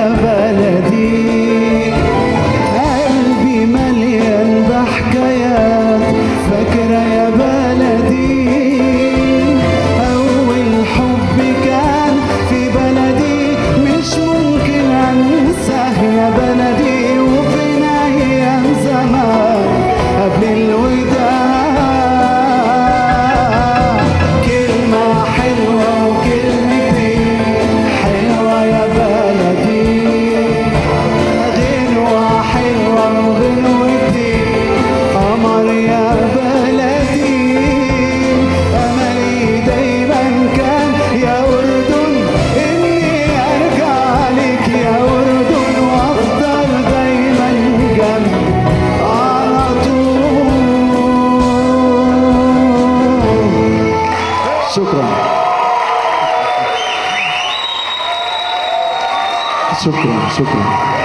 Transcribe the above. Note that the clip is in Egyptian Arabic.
يا بلدي قلبي مليان بحكايات فاكرة يا بلدي أول حب كان في بلدي مش ممكن أنساه يا بلدي وفين أيام زمان قبل الوداع كلمة حلوة وكلمتين حلوة يا بلدي غنوة حلوة وغنوتي قمر يا بلدي أملي دايما كان يا أردن إني أرجع لك يا أردن وأفضل دايما جنبك على طول شكرا شكرا شكرا